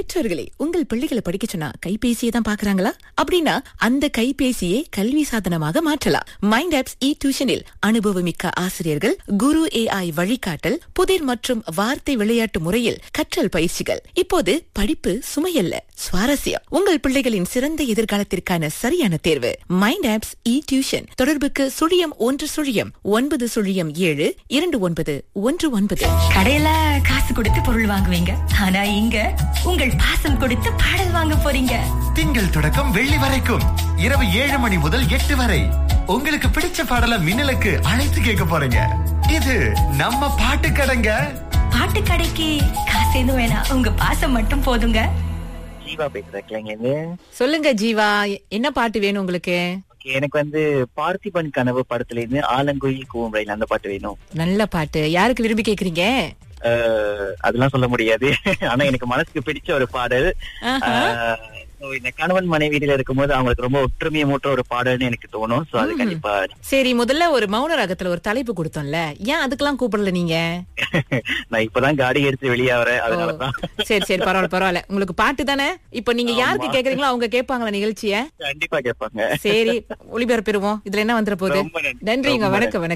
பெற்றோர்களே உங்கள் பிள்ளைகளை படிக்க சொன்னா கைபேசியை தான் பாக்குறாங்களா அப்படின்னா அந்த கைபேசியை கல்வி சாதனமாக மாற்றலாம் மைண்ட் ஆப்ஸ் இ டியூஷனில் அனுபவமிக்க ஆசிரியர்கள் குரு ஏஐ வழிகாட்டல் புதிர் மற்றும் வார்த்தை விளையாட்டு முறையில் கற்றல் பயிற்சிகள் இப்போது படிப்பு சுமையல்ல சுவாரஸ்யம் உங்கள் பிள்ளைகளின் சிறந்த எதிர்காலத்திற்கான சரியான தேர்வு மைண்ட் ஆப்ஸ் இ டியூஷன் தொடர்புக்கு சுழியம் ஒன்று சுழியம் ஒன்பது சுழியம் ஏழு இரண்டு ஒன்பது ஒன்று ஒன்பது கடையில காசு கொடுத்து பொருள் வாங்குவீங்க ஆனா இங்க உங்கள் பாசம் கொடுத்து பாடல் வாங்க போறீங்க திங்கள் தொடக்கம் வெள்ளி வரைக்கும் இரவு ஏழு மணி முதல் எட்டு வரை உங்களுக்கு பிடிச்ச பாடல மின்னலுக்கு அழைத்து கேட்க போறீங்க இது நம்ம பாட்டு கடைங்க பாட்டு கடைக்கு காசு எதுவும் வேணாம் உங்க பாசம் மட்டும் போதுங்க ஜீவா பேசுறேன் கிளைங்க சொல்லுங்க ஜீவா என்ன பாட்டு வேணும் உங்களுக்கு ஓகே எனக்கு வந்து பார்த்திபன் கனவு படத்துல இருந்து ஆலங்குயில் கூவம்பரையில் அந்த பாட்டு வேணும் நல்ல பாட்டு யாருக்கு விரும்பி கேக்குறீங்க அஹ், அதெல்லாம் சொல்ல முடியாது ஆனா எனக்கு மனசுக்கு பிடிச்ச ஒரு பாடல் ஆஹா. அஹ், so இந்த கணவன் மனைவியில இருக்கும்போது அவங்களுக்கு ரொம்ப ஒற்றுமையை மூட்டுற ஒரு பாடல்னு எனக்கு தோணும் சோ அது கண்டிப்பா சரி முதல்ல ஒரு மௌன ராகத்துல ஒரு தலைப்பு கொடுத்தோம்ல ஏன் அதுக்கெல்லாம் கூப்பிடல நீங்க நான் இப்பதான் காடி எடுத்து வெளியாகிறேன் அதனாலதான் சரி சரி பரவாயில்ல பரவாயில்ல உங்களுக்கு பாட்டு தானே இப்ப நீங்க யாருக்கு கேக்குறீங்களோ அவங்க கேட்பாங்களா நிகழ்ச்சிய கண்டிப்பா கேட்பாங்க சரி ஒளிபரப்பிடுவோம் இதுல என்ன வந்துட போகுது ரொம்ப நன்றி. நன்றிங்க ரொம்ப வணக்கம் வணக்கம்